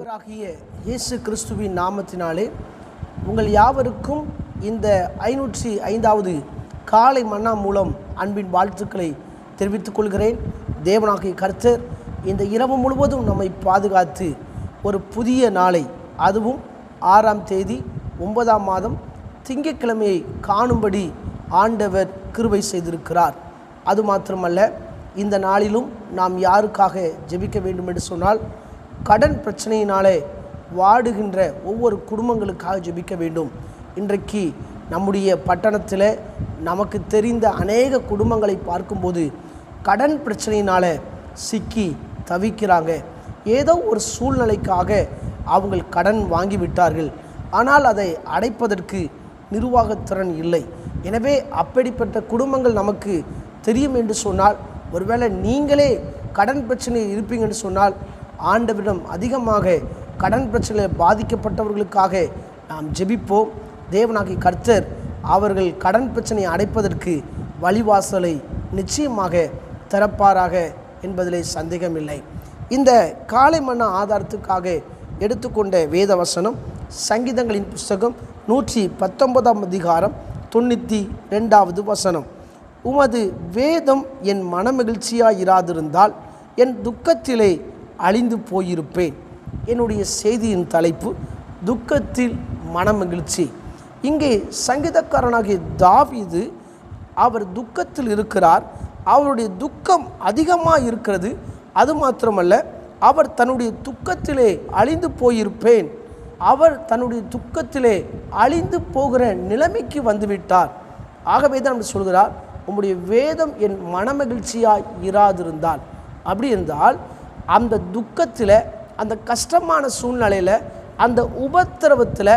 ஆண்டவராகிய இயேசு கிறிஸ்துவின் நாமத்தினாலே உங்கள் யாவருக்கும் இந்த ஐநூற்றி ஐந்தாவது காலை மன்னா மூலம் அன்பின் வாழ்த்துக்களை தெரிவித்துக் கொள்கிறேன் தேவனாகிய கர்த்தர் இந்த இரவு முழுவதும் நம்மை பாதுகாத்து ஒரு புதிய நாளை அதுவும் ஆறாம் தேதி ஒன்பதாம் மாதம் திங்கட்கிழமையை காணும்படி ஆண்டவர் கிருபை செய்திருக்கிறார் அது மாத்திரமல்ல இந்த நாளிலும் நாம் யாருக்காக ஜெபிக்க வேண்டும் என்று சொன்னால் கடன் பிரச்சனையினாலே வாடுகின்ற ஒவ்வொரு குடும்பங்களுக்காக ஜெபிக்க வேண்டும் இன்றைக்கு நம்முடைய பட்டணத்தில் நமக்கு தெரிந்த அநேக குடும்பங்களை பார்க்கும்போது கடன் பிரச்சனையினால் சிக்கி தவிக்கிறாங்க ஏதோ ஒரு சூழ்நிலைக்காக அவங்க கடன் வாங்கி விட்டார்கள் ஆனால் அதை அடைப்பதற்கு நிர்வாகத்திறன் இல்லை எனவே அப்படிப்பட்ட குடும்பங்கள் நமக்கு தெரியும் என்று சொன்னால் ஒருவேளை நீங்களே கடன் பிரச்சனையில் இருப்பீங்கன்னு சொன்னால் ஆண்டவரிடம் அதிகமாக கடன் பிரச்சனையில் பாதிக்கப்பட்டவர்களுக்காக நாம் ஜெபிப்போம் தேவனாகி கர்த்தர் அவர்கள் கடன் பிரச்சனையை அடைப்பதற்கு வழிவாசலை நிச்சயமாக திறப்பாராக என்பதிலே சந்தேகமில்லை இந்த காலை மன்ன ஆதாரத்துக்காக எடுத்துக்கொண்ட வேத வசனம் சங்கீதங்களின் புஸ்தகம் நூற்றி பத்தொன்பதாம் அதிகாரம் தொண்ணூற்றி ரெண்டாவது வசனம் உமது வேதம் என் மனமகிழ்ச்சியாக இராதிருந்தால் என் துக்கத்திலே அழிந்து போயிருப்பேன் என்னுடைய செய்தியின் தலைப்பு துக்கத்தில் மனமகிழ்ச்சி இங்கே சங்கீதக்காரனாகிய தாவீது அவர் துக்கத்தில் இருக்கிறார் அவருடைய துக்கம் அதிகமாக இருக்கிறது அது மாத்திரமல்ல அவர் தன்னுடைய துக்கத்திலே அழிந்து போயிருப்பேன் அவர் தன்னுடைய துக்கத்திலே அழிந்து போகிற நிலைமைக்கு வந்துவிட்டார் ஆகவே தான் நம்ம சொல்கிறார் உம்முடைய வேதம் என் மனமகிழ்ச்சியாய் இராதிருந்தால் அப்படி இருந்தால் அந்த துக்கத்தில் அந்த கஷ்டமான சூழ்நிலையில் அந்த உபத்திரவத்தில்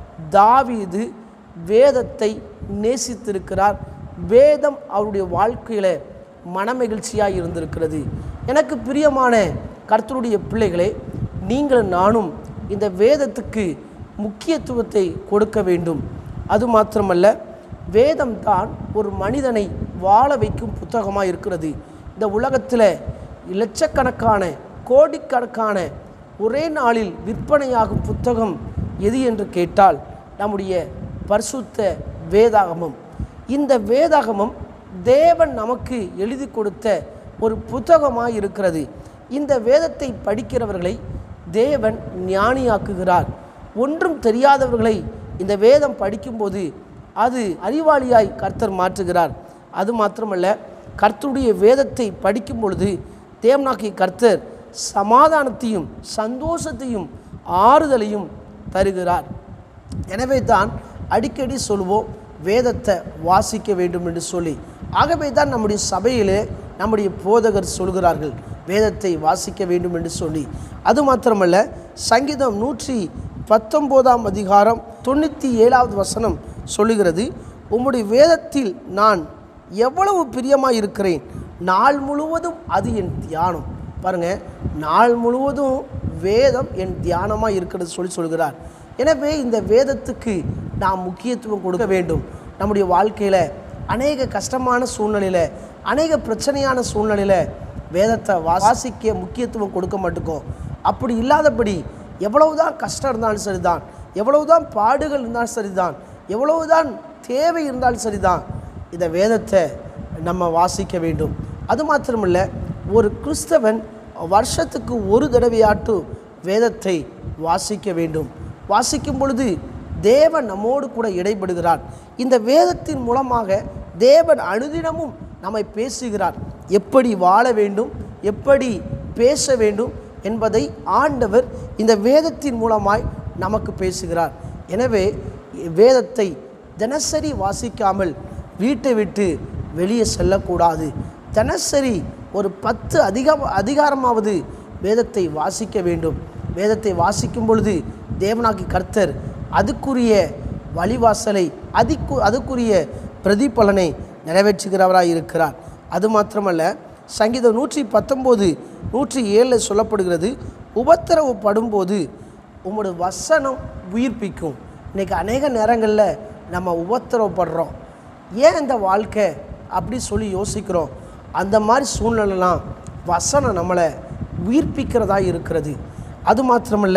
தாவீது வேதத்தை நேசித்திருக்கிறார் வேதம் அவருடைய வாழ்க்கையில் மனமகிழ்ச்சியாக இருந்திருக்கிறது எனக்கு பிரியமான கர்த்தருடைய பிள்ளைகளே நீங்கள் நானும் இந்த வேதத்துக்கு முக்கியத்துவத்தை கொடுக்க வேண்டும் அது மாத்திரமல்ல வேதம் தான் ஒரு மனிதனை வாழ வைக்கும் புத்தகமாக இருக்கிறது இந்த உலகத்தில் லட்சக்கணக்கான கோடிக்கணக்கான ஒரே நாளில் விற்பனையாகும் புத்தகம் எது என்று கேட்டால் நம்முடைய பரிசுத்த வேதாகமம் இந்த வேதாகமம் தேவன் நமக்கு எழுதி கொடுத்த ஒரு புத்தகமாக இருக்கிறது இந்த வேதத்தை படிக்கிறவர்களை தேவன் ஞானியாக்குகிறார் ஒன்றும் தெரியாதவர்களை இந்த வேதம் படிக்கும்போது அது அறிவாளியாய் கர்த்தர் மாற்றுகிறார் அது மாத்திரமல்ல கர்த்தருடைய வேதத்தை படிக்கும் பொழுது தேவனாகிய கர்த்தர் சமாதானத்தையும் சந்தோஷத்தையும் ஆறுதலையும் தருகிறார் எனவே தான் அடிக்கடி சொல்வோம் வேதத்தை வாசிக்க வேண்டும் என்று சொல்லி ஆகவே தான் நம்முடைய சபையிலே நம்முடைய போதகர் சொல்கிறார்கள் வேதத்தை வாசிக்க வேண்டும் என்று சொல்லி அது மாத்திரமல்ல சங்கீதம் நூற்றி பத்தொம்போதாம் அதிகாரம் தொண்ணூற்றி ஏழாவது வசனம் சொல்லுகிறது உம்முடைய வேதத்தில் நான் எவ்வளவு பிரியமாக இருக்கிறேன் நாள் முழுவதும் அது என் தியானம் பாருங்கள் நாள் முழுவதும் வேதம் என் தியானமாக இருக்கிறது சொல்லி சொல்கிறார் எனவே இந்த வேதத்துக்கு நாம் முக்கியத்துவம் கொடுக்க வேண்டும் நம்முடைய வாழ்க்கையில் அநேக கஷ்டமான சூழ்நிலையில் அநேக பிரச்சனையான சூழ்நிலையில் வேதத்தை வாசிக்க முக்கியத்துவம் கொடுக்க மாட்டோம் அப்படி இல்லாதபடி எவ்வளவுதான் கஷ்டம் இருந்தாலும் சரிதான் எவ்வளவுதான் பாடுகள் இருந்தாலும் சரிதான் எவ்வளவுதான் தேவை இருந்தாலும் சரிதான் இந்த வேதத்தை நம்ம வாசிக்க வேண்டும் அது மாத்திரமில்லை ஒரு கிறிஸ்தவன் வருஷத்துக்கு ஒரு தடவையாட்டும் வேதத்தை வாசிக்க வேண்டும் வாசிக்கும் பொழுது தேவன் நம்மோடு கூட இடைபடுகிறார் இந்த வேதத்தின் மூலமாக தேவன் அனுதினமும் நம்மை பேசுகிறார் எப்படி வாழ வேண்டும் எப்படி பேச வேண்டும் என்பதை ஆண்டவர் இந்த வேதத்தின் மூலமாய் நமக்கு பேசுகிறார் எனவே வேதத்தை தினசரி வாசிக்காமல் வீட்டை விட்டு வெளியே செல்லக்கூடாது தினசரி ஒரு பத்து அதிக அதிகாரமாவது வேதத்தை வாசிக்க வேண்டும் வேதத்தை வாசிக்கும் பொழுது தேவனாகி கர்த்தர் அதுக்குரிய வழிவாசலை அதுக்கு அதுக்குரிய பிரதிபலனை நிறைவேற்றுகிறவராக இருக்கிறார் அது மாத்திரமல்ல சங்கீதம் நூற்றி பத்தொம்போது நூற்றி ஏழில் சொல்லப்படுகிறது உபத்திரவு படும்போது உங்களோட வசனம் உயிர்ப்பிக்கும் இன்றைக்கி அநேக நேரங்களில் நம்ம உபத்திரவப்படுறோம் ஏன் இந்த வாழ்க்கை அப்படி சொல்லி யோசிக்கிறோம் அந்த மாதிரி சூழ்நிலைலாம் வசனம் நம்மளை உயிர்ப்பிக்கிறதா இருக்கிறது அது மாத்திரமல்ல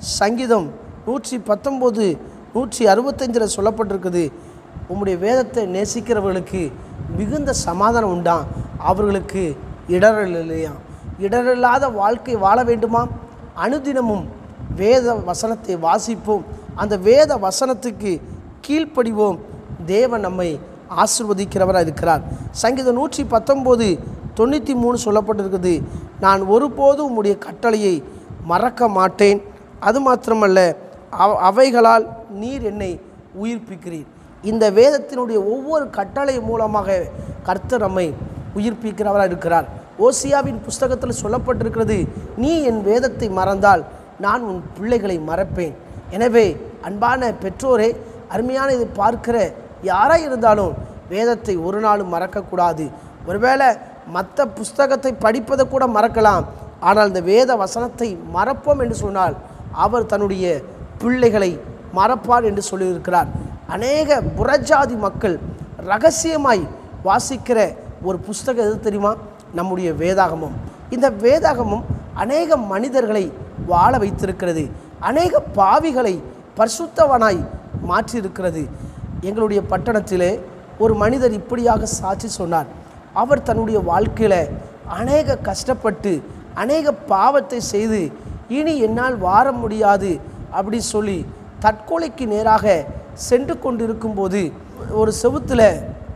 சங்கீதம் நூற்றி பத்தொம்போது நூற்றி அறுபத்தஞ்சில் சொல்லப்பட்டிருக்குது உம்முடைய வேதத்தை நேசிக்கிறவர்களுக்கு மிகுந்த சமாதானம் உண்டாம் அவர்களுக்கு இடரல் இல்லையா இடரில்லாத வாழ்க்கை வாழ வேண்டுமா அனுதினமும் வேத வசனத்தை வாசிப்போம் அந்த வேத வசனத்துக்கு கீழ்ப்படிவோம் தேவன் நம்மை ஆசிர்வதிக்கிறவராக இருக்கிறார் சங்கீதம் நூற்றி பத்தொம்போது தொண்ணூற்றி மூணு சொல்லப்பட்டிருக்குது நான் ஒருபோதும் உம்முடைய கட்டளையை மறக்க மாட்டேன் அது மாத்திரமல்ல அவ- அவைகளால் நீர் என்னை உயிர்ப்பிக்கிறீர் இந்த வேதத்தினுடைய ஒவ்வொரு கட்டளை மூலமாக கர்த்தர் நம்மை உயிர்ப்பிக்கிறவராக இருக்கிறார் ஓசியாவின் புஸ்தகத்தில் சொல்லப்பட்டிருக்கிறது நீ என் வேதத்தை மறந்தால் நான் உன் பிள்ளைகளை மறப்பேன் எனவே அன்பான பெற்றோரே அருமையான இதை பார்க்கிற யாராக இருந்தாலும் வேதத்தை ஒரு நாளும் மறக்கக்கூடாது ஒருவேளை மற்ற புஸ்தகத்தை படிப்பதை கூட மறக்கலாம் ஆனால் இந்த வேத வசனத்தை மறப்போம் என்று சொன்னால் அவர் தன்னுடைய பிள்ளைகளை மறப்பார் என்று சொல்லியிருக்கிறார் அநேக புறஜாதி மக்கள் ரகசியமாய் வாசிக்கிற ஒரு புஸ்தகம் எது தெரியுமா நம்முடைய வேதாகமம் இந்த வேதாகமம் அநேக மனிதர்களை வாழ வைத்திருக்கிறது அநேக பாவிகளை பரிசுத்தவனாய் மாற்றியிருக்கிறது எங்களுடைய பட்டணத்திலே ஒரு மனிதர் இப்படியாக சாட்சி சொன்னார் அவர் தன்னுடைய வாழ்க்கையில் அநேக கஷ்டப்பட்டு அநேக பாவத்தை செய்து இனி என்னால் வாழ முடியாது அப்படி சொல்லி தற்கொலைக்கு நேராக சென்று கொண்டிருக்கும்போது ஒரு செவுத்தில்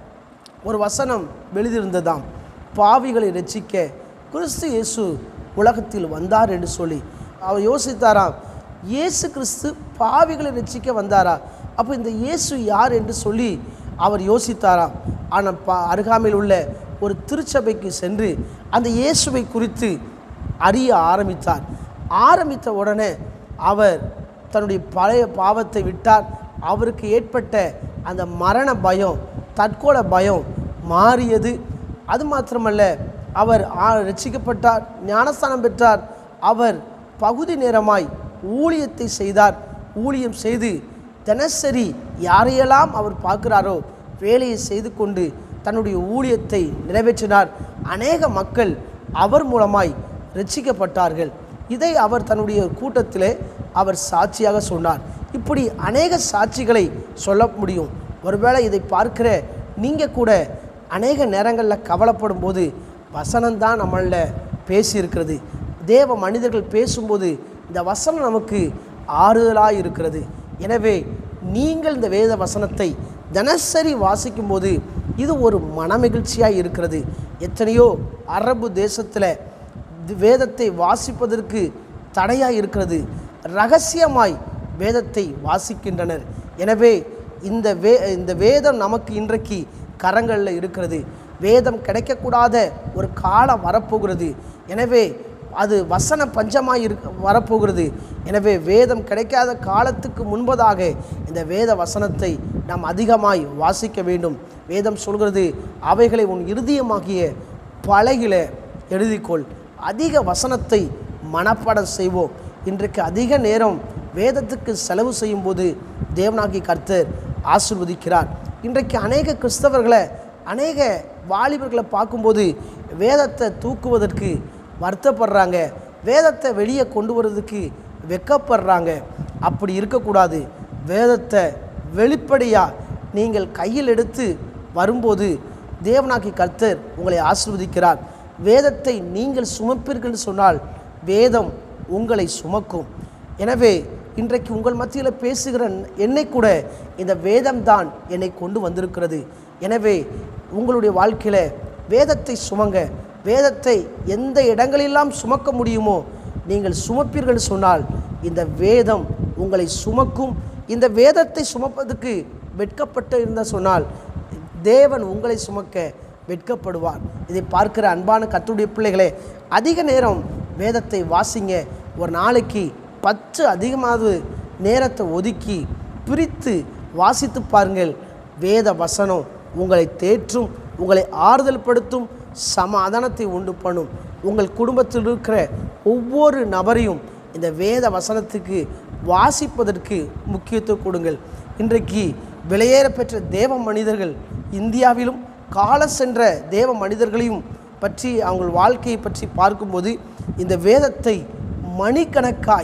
ஒரு வசனம் எழுதியிருந்ததாம் பாவிகளை ரட்சிக்க கிறிஸ்து இயேசு உலகத்தில் வந்தார் என்று சொல்லி அவர் யோசித்தாராம் இயேசு கிறிஸ்து பாவிகளை ரட்சிக்க வந்தாரா அப்போ இந்த இயேசு யார் என்று சொல்லி அவர் யோசித்தாராம் ஆனால் பா அருகாமையில் உள்ள ஒரு திருச்சபைக்கு சென்று அந்த இயேசுவை குறித்து அறிய ஆரம்பித்தார் ஆரம்பித்த உடனே அவர் தன்னுடைய பழைய பாவத்தை விட்டார் அவருக்கு ஏற்பட்ட அந்த மரண பயம் தற்கொலை பயம் மாறியது அது மாத்திரமல்ல அவர் ஆ- ரட்சிக்கப்பட்டார் ஞானஸ்தானம் பெற்றார் அவர் பகுதி நேரமாய் ஊழியத்தை செய்தார் ஊழியம் செய்து தினசரி யாரையெல்லாம் அவர் பார்க்கிறாரோ வேலையை செய்து கொண்டு தன்னுடைய ஊழியத்தை நிறைவேற்றினார் அநேக மக்கள் அவர் மூலமாய் ரட்சிக்கப்பட்டார்கள் இதை அவர் தன்னுடைய கூட்டத்திலே அவர் சாட்சியாக சொன்னார் இப்படி அநேக சாட்சிகளை சொல்ல முடியும் ஒருவேளை இதை பார்க்கிற நீங்கள் கூட அநேக நேரங்களில் கவலைப்படும் போது வசனம்தான் நம்மளில் பேசியிருக்கிறது தேவ மனிதர்கள் பேசும்போது இந்த வசனம் நமக்கு ஆறுதலாக இருக்கிறது எனவே நீங்கள் இந்த வேத வசனத்தை தினசரி வாசிக்கும்போது இது ஒரு மனமகிழ்ச்சியாக இருக்கிறது எத்தனையோ அரபு தேசத்தில் இது வேதத்தை வாசிப்பதற்கு தடையாக இருக்கிறது ரகசியமாய் வேதத்தை வாசிக்கின்றனர் எனவே இந்த வே இந்த வேதம் நமக்கு இன்றைக்கு கரங்களில் இருக்கிறது வேதம் கிடைக்கக்கூடாத ஒரு காலம் வரப்போகிறது எனவே அது வசன பஞ்சமாய் இருக்க வரப்போகிறது எனவே வேதம் கிடைக்காத காலத்துக்கு முன்பதாக இந்த வேத வசனத்தை நாம் அதிகமாய் வாசிக்க வேண்டும் வேதம் சொல்கிறது அவைகளை உன் இருதயமாகிய பலகில எழுதிக்கொள் அதிக வசனத்தை மனப்பாடம் செய்வோம் இன்றைக்கு அதிக நேரம் வேதத்துக்கு செலவு செய்யும்போது தேவனாகி கர்த்தர் ஆசிர்வதிக்கிறார் இன்றைக்கு அநேக கிறிஸ்தவர்களை அநேக வாலிபர்களை பார்க்கும்போது வேதத்தை தூக்குவதற்கு வருத்தப்படுறாங்க வேதத்தை வெளியே கொண்டு வர்றதுக்கு வெக்கப்படுறாங்க அப்படி இருக்கக்கூடாது வேதத்தை வெளிப்படையாக நீங்கள் கையில் எடுத்து வரும்போது தேவனாகி கர்த்தர் உங்களை ஆசிர்வதிக்கிறார் வேதத்தை நீங்கள் சுமப்பீர்கள் என்று சொன்னால் வேதம் உங்களை சுமக்கும் எனவே இன்றைக்கு உங்கள் மத்தியில் பேசுகிற என்னை கூட இந்த வேதம்தான் என்னை கொண்டு வந்திருக்கிறது எனவே உங்களுடைய வாழ்க்கையில் வேதத்தை சுமங்க வேதத்தை எந்த இடங்களெல்லாம் சுமக்க முடியுமோ நீங்கள் சுமப்பீர்கள் சொன்னால் இந்த வேதம் உங்களை சுமக்கும் இந்த வேதத்தை சுமப்பதற்கு வெட்கப்பட்டு இருந்த சொன்னால் தேவன் உங்களை சுமக்க வெட்கப்படுவார் இதை பார்க்கிற அன்பான கத்துடைய பிள்ளைகளே அதிக நேரம் வேதத்தை வாசிங்க ஒரு நாளைக்கு பத்து அதிகமாவது நேரத்தை ஒதுக்கி பிரித்து வாசித்து பாருங்கள் வேத வசனம் உங்களை தேற்றும் உங்களை ஆறுதல் படுத்தும் சமாதானத்தை உண்டு பண்ணும் உங்கள் குடும்பத்தில் இருக்கிற ஒவ்வொரு நபரையும் இந்த வேத வசனத்துக்கு வாசிப்பதற்கு முக்கியத்துவம் கொடுங்கள் இன்றைக்கு விலையேற பெற்ற தேவ மனிதர்கள் இந்தியாவிலும் கால சென்ற தேவ மனிதர்களையும் பற்றி அவங்க வாழ்க்கையை பற்றி பார்க்கும்போது இந்த வேதத்தை மணிக்கணக்காய்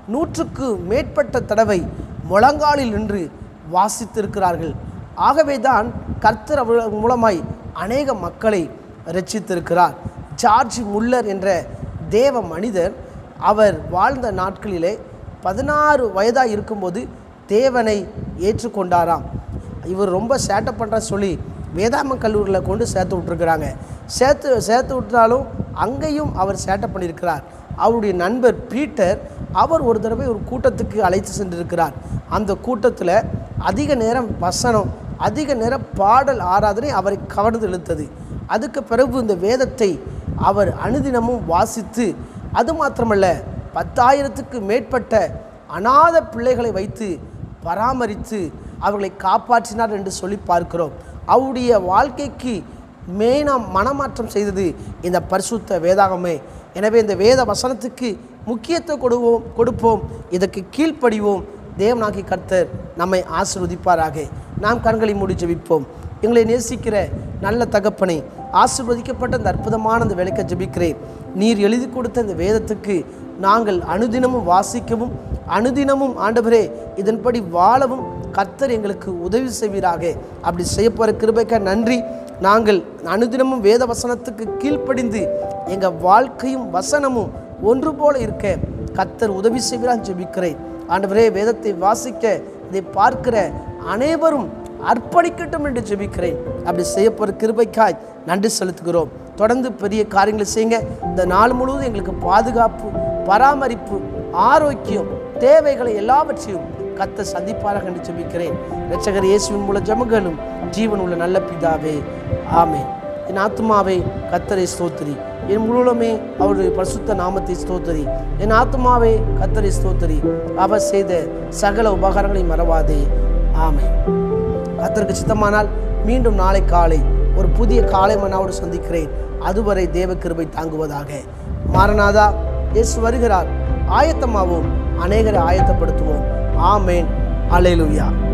நூற்றுக்கு மேற்பட்ட தடவை முழங்காலில் நின்று வாசித்திருக்கிறார்கள் ஆகவே தான் கர்த்தர் அவர்கள் மூலமாய் அநேக மக்களை ரட்சித்திருக்கிறார் ஜார்ஜ் முல்லர் என்ற தேவ மனிதர் அவர் வாழ்ந்த நாட்களிலே பதினாறு வயதாக இருக்கும்போது தேவனை ஏற்றுக்கொண்டாராம் இவர் ரொம்ப சேட்டை பண்ணுற சொல்லி வேதாம கல்லூரியில் கொண்டு சேர்த்து விட்ருக்குறாங்க சேர்த்து சேர்த்து விட்டாலும் அங்கேயும் அவர் சேட்டை பண்ணியிருக்கிறார் அவருடைய நண்பர் பீட்டர் அவர் ஒரு தடவை ஒரு கூட்டத்துக்கு அழைத்து சென்றிருக்கிறார் அந்த கூட்டத்தில் அதிக நேரம் வசனம் அதிக நேரம் பாடல் ஆராதனை அவரை கவர்ந்து இழுத்தது அதுக்கு பிறகு இந்த வேதத்தை அவர் அனுதினமும் வாசித்து அது மாத்திரமல்ல பத்தாயிரத்துக்கு மேற்பட்ட அநாத பிள்ளைகளை வைத்து பராமரித்து அவர்களை காப்பாற்றினார் என்று சொல்லி பார்க்கிறோம் அவருடைய வாழ்க்கைக்கு மெயினாக மனமாற்றம் செய்தது இந்த பரிசுத்த வேதாகமே எனவே இந்த வேத வசனத்துக்கு முக்கியத்துவம் கொடுவோம் கொடுப்போம் இதற்கு கீழ்ப்படிவோம் தேவனாகி கர்த்தர் நம்மை ஆசீர்வதிப்பாராக நாம் கண்களை மூடி ஜெபிப்போம் எங்களை நேசிக்கிற நல்ல தகப்பனை ஆசீர்வதிக்கப்பட்ட இந்த அற்புதமான இந்த வேலைக்க ஜெபிக்கிறேன் நீர் எழுதி கொடுத்த இந்த வேதத்துக்கு நாங்கள் அனுதினமும் வாசிக்கவும் அனுதினமும் ஆண்டவரே இதன்படி வாழவும் கர்த்தர் எங்களுக்கு உதவி செய்வீராக அப்படி செய்ய போகிற கிருபைக்க நன்றி நாங்கள் அனுதினமும் வேத வசனத்துக்கு கீழ்ப்படிந்து எங்கள் வாழ்க்கையும் வசனமும் ஒன்று போல இருக்க கர்த்தர் உதவி செய்வீராக ஜெபிக்கிறேன் ஆண்டவரே வேதத்தை வாசிக்க இதை பார்க்கிற அனைவரும் அர்ப்பணிக்கட்டும் என்று ஜெபிக்கிறேன் அப்படி செய்ய போகிற கிருபைக்காய் நன்றி செலுத்துகிறோம் தொடர்ந்து பெரிய காரியங்களை செய்யுங்க இந்த நாள் முழுவதும் எங்களுக்கு பாதுகாப்பு பராமரிப்பு ஆரோக்கியம் தேவைகளை எல்லாவற்றையும் கத்த சந்திப்பாராக என்று ஜெபிக்கிறேன் இரட்சகர் இயேசுவின் மூல ஜெபங்களும் ஜீவன் உள்ள நல்ல பிதாவே ஆமென் என் ஆத்மாவே கத்தரை ஸ்தோத்திரி என் முழுவதுமே அவருடைய பரிசுத்த நாமத்தை ஸ்தோத்திரி என் ஆத்மாவே கத்தரை ஸ்தோத்திரி அவர் செய்த சகல உபகாரங்களை மறவாதே ஆமென் கத்தருக்கு சித்தமானால் மீண்டும் நாளை காலை ஒரு புதிய காலை மன்னாவோடு சந்திக்கிறேன் அதுவரை தேவ கிருபை தாங்குவதாக மாரநாதா இயேசு வருகிறார் ஆயத்தமாவோம் அநேகரை ஆயத்தப்படுத்துவோம் ஆமேன் அலேலுயா